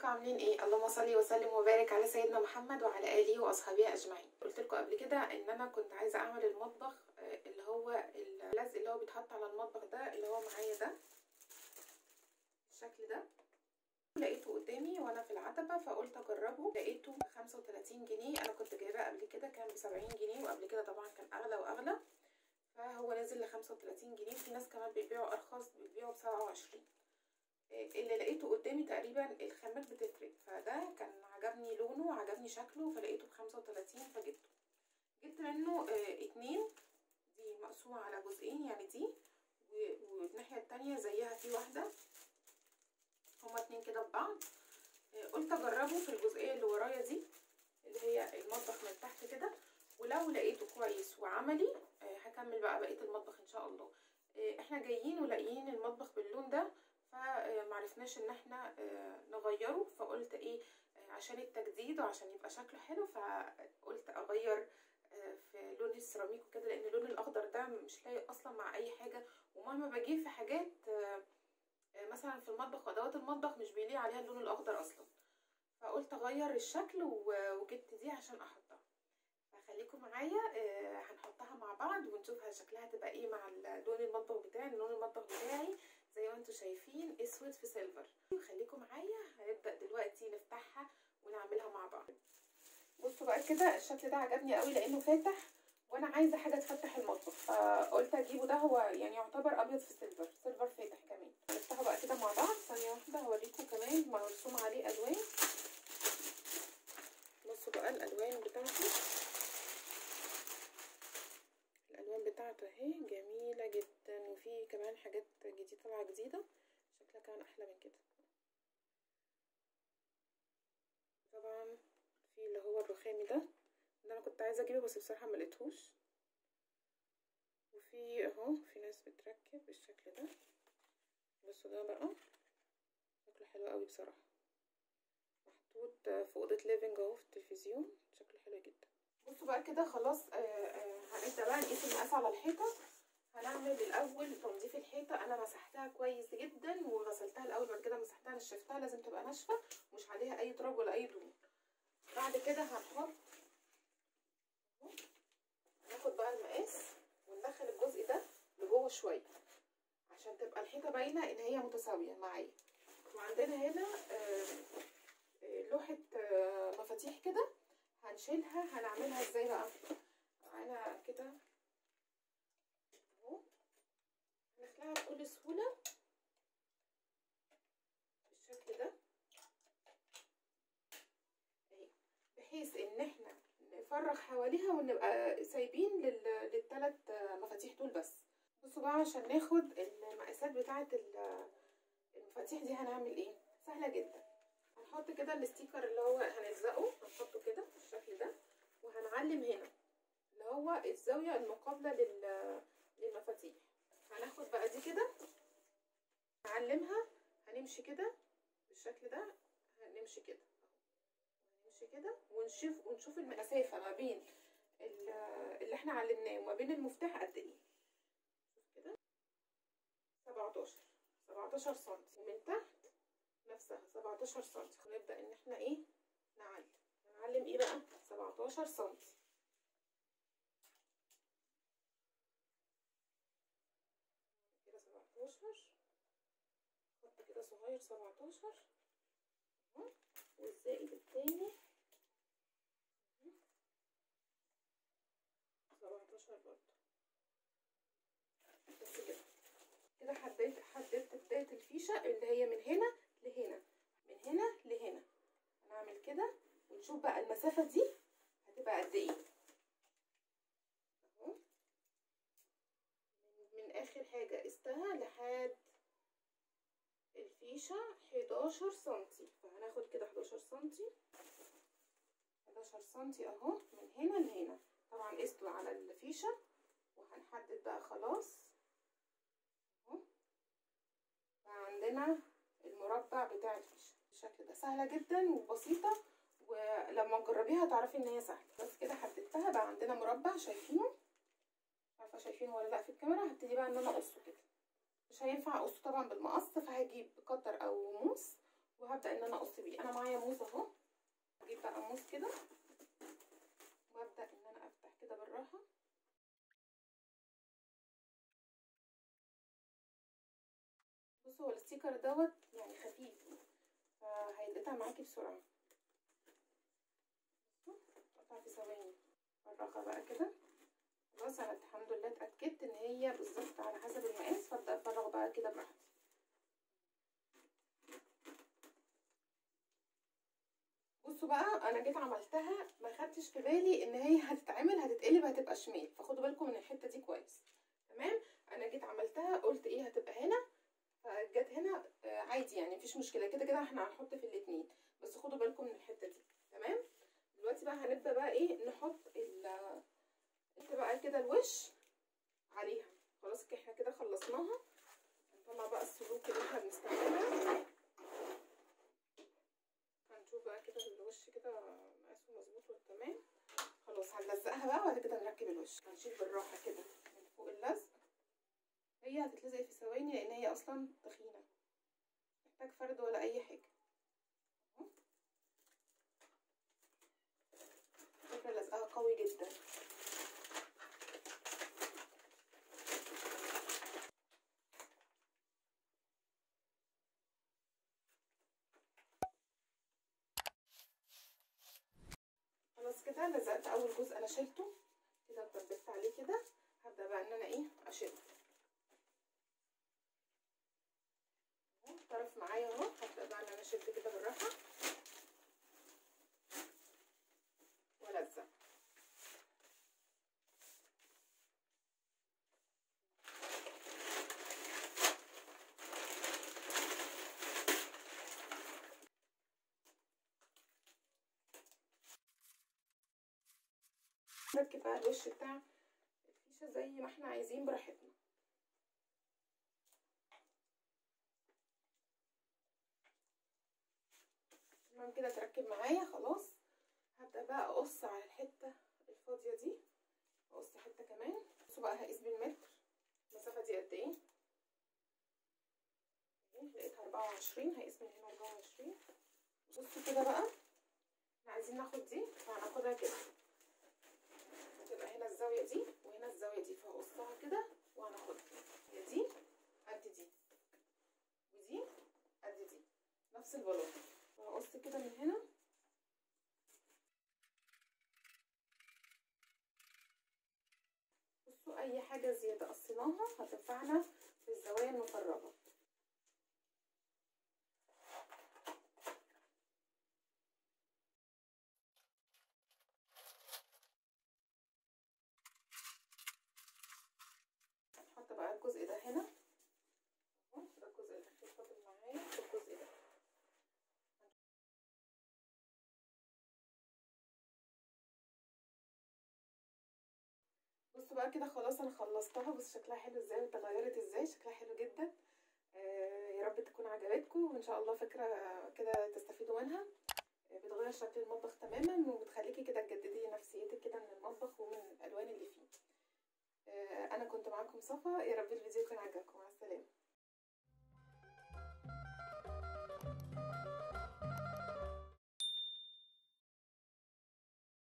عاملين ايه اللهم صل وسلم وبارك على سيدنا محمد وعلى اله واصحابه اجمعين قلت لكم قبل كده ان انا كنت عايزه اعمل المطبخ آه، اللي هو اللزق اللي هو بيتحط على المطبخ ده اللي هو معايا ده الشكل ده لقيته قدامي وانا في العتبه فقلت اجربه لقيته ب 35 جنيه انا كنت جايباه قبل كده كان ب 70 جنيه وقبل كده طبعا كان اغلى واغلى فهو نازل ل 35 جنيه في ناس كمان بيبيعوا ارخص بيبيعوا ب 27 اللي لقيته قدامي تقريبا الخامات بتفرق فده كان عجبني لونه وعجبني شكله فلقيته ب 35 فجبته جبت منه اه اتنين دي مقسومة على جزئين يعني دي والناحية التانية زيها في واحدة هما اتنين كده ببعض اه قلت اجربه في الجزئية اللي ورايا دي اللي هي المطبخ من تحت كده ولو لقيته كويس وعملي اه هكمل بقى بقية المطبخ ان شاء الله احنا جايين ولاقيين المطبخ باللون ده فمعرفناش ان احنا نغيره فقلت ايه عشان التجديد وعشان يبقى شكله حلو فقلت اغير في لون السيراميك وكده لان اللون الاخضر ده مش لايق اصلا مع اي حاجه ومهما بجيب في حاجات مثلا في المطبخ وادوات المطبخ مش بيليق عليها اللون الاخضر اصلا فقلت اغير الشكل وجبت دي عشان احطها فخليكم معايا هنحطها مع بعض ونشوف شكلها تبقى ايه مع لون المطبخ بتاعي لون المطبخ بتاعي زي ما انتم شايفين اسود في سيلفر وخليكم معايا هنبدا دلوقتي نفتحها ونعملها مع بعض بصوا بقى كده الشكل ده عجبني قوي لانه فاتح وانا عايزه حاجه تفتح المطبخ فقلت اجيبه ده هو يعني يعتبر ابيض في سيلفر سيلفر فاتح كمان هنفتحه بقى كده مع بعض ثانيه واحده هوريكم كمان مرسوم عليه الوان بصوا بقى الالوان بتاعته الالوان بتاعته اهي جميله جدا وفي كمان حاجات جديده طالعه جديده شكلها كمان احلى من كده طبعا في اللي هو الرخامي ده ده انا كنت عايزه اجيبه بس بصراحه ما لقيتهوش وفي اهو في ناس بتركب بالشكل ده بصوا ده بقى شكله حلو قوي بصراحه محطوط في اوضه ليفنج اهو في التلفزيون شكله حلو جدا بصوا بقى كده خلاص آآ آآ هنبدا بقى نقيس المقاس على الحيطه هنعمل الاول تنظيف الحيطه انا مسحتها كويس جدا وغسلتها الاول بعد كده مسحتها نشفتها لازم تبقى ناشفه مش عليها اي تراب ولا اي دهون بعد كده هنحط ناخد بقى المقاس وندخل الجزء ده لجوه شويه عشان تبقى الحيطه باينه ان هي متساويه معايا وعندنا هنا لوحه مفاتيح كده هنشيلها هنعملها ازاي بقى معانا كده اهو هنخلعها بكل سهوله بالشكل ده اهي بحيث ان احنا نفرغ حواليها ونبقى سايبين لل... للثلاث مفاتيح دول بس بصوا بقى عشان ناخد المقاسات بتاعه المفاتيح دي هنعمل ايه سهله جدا هنحط كده الاستيكر اللي هو هنلزقه هنحطه كده بالشكل ده وهنعلم هنا اللي هو الزاويه المقابله لل... للمفاتيح هناخد بقى دي كده نعلمها هنمشي كده بالشكل ده هنمشي كده نمشي كده ونشوف ونشوف المسافه ما بين اللي احنا علمناه وما بين المفتاح قد ايه شوف كده 17 17 سم ومن تحت نفسها 17 سم نبدا ان احنا ايه نعلم هنعلم ايه بقى 17 سم كده 17 خط كده صغير 17 اهو والزائد التاني 17 برضه بس كده كده حددت حددت بداية الفيشة اللي هي من هنا لهنا من هنا لهنا هنعمل كده ونشوف بقى المسافة دي هتبقى قد ايه اهو من اخر حاجة قستها لحد الفيشة 11 سنتي فهناخد كده 11 سنتي 11 سنتي اهو من هنا لهنا طبعا قسته على الفيشة وهنحدد بقى خلاص اهو فعندنا المربع بتاع الفيشة بالشكل ده سهلة جدا وبسيطة ولما تجربيها تعرفي ان هي سهلة بس كده حددتها بقى عندنا مربع شايفينه عارفة شايفينه ولا لا في الكاميرا هبتدي بقى ان انا اقصه كده مش هينفع اقصه طبعا بالمقص فهجيب قطر او موس وهبدا ان انا اقص بيه انا معايا موز اهو اجيب بقى موز كده وابدا ان انا افتح كده بالراحه بصوا هو الستيكر دوت يعني خفيف فهيتقطع معاكي بسرعه قطع في ثواني فرغها بقى كده خلاص انا الحمد لله اتاكدت ان هي بالظبط على حسب المقاس فابدا افرغ بقى كده براحتي بصوا بقى انا جيت عملتها ما خدتش في بالي ان هي هتتعمل هتتقلب هتبقى شمال فخدوا بالكم من الحته دي كويس تمام انا جيت عملتها قلت ايه هتبقى هنا فجت هنا آه عادي يعني مفيش مشكله كده كده احنا هنحط في الاتنين بس خدوا بالكم من الحته دي تمام دلوقتي بقى هنبدا بقى ايه نحط ال انت بقى كده الوش عليها خلاص احنا كده خلصناها هنطلع بقى السلوك اللي احنا بنستخدمها هنشوف بقى كده الوش كده مقاسه مظبوط وتمام خلاص هنلزقها بقى وبعد كده نركب الوش هنشيل بالراحه كده من فوق اللزق هي هتتلزق في ثواني لان هي اصلا تخينه محتاج فرد ولا اي حاجه فكره لزقها قوي جدا خلاص كده لزقت اول جزء انا شلته كده اتبلت عليه كده هبدا بقى ان انا ايه اشيله طرف معايا اهو هبدا بقى ان انا اشد كده بالراحه والزق نركب بقى الوش بتاع الفيشه زي ما احنا عايزين براحتنا تمام كده تركب معايا خلاص هبدا بقى اقص على الحته الفاضيه دي اقص حته كمان بصوا بقى هقيس بالمتر المسافه دي قد ايه لقيتها اربعة وعشرين هقيس من هنا اربعة وعشرين بصوا كده بقى احنا عايزين ناخد دي فهناخدها كده هتبقى هنا الزاويه دي وهنا الزاويه دي فهقصها كده وهناخدها هي دي قد دي ودي قد دي نفس البلاطه وهقص كده من هنا بصوا اي حاجه زياده قصيناها هتنفعنا في الزوايا المفرغه هحط بقى الجزء ده هنا اهو ده الجزء الاخير فاضل معايا الجزء ده بصوا بقى كده خلاص انا خلصتها بص شكلها حلو ازاي واتغيرت ازاي شكلها حلو جدا آه يا رب تكون عجبتكم وان شاء الله فكره كده تستفيدوا منها آه بتغير شكل المطبخ تماما وبتخليكي كده تجددي نفسيتك كده من المطبخ ومن الالوان اللي فيه آه انا كنت معاكم صفا يا رب الفيديو يكون عجبكم مع السلامه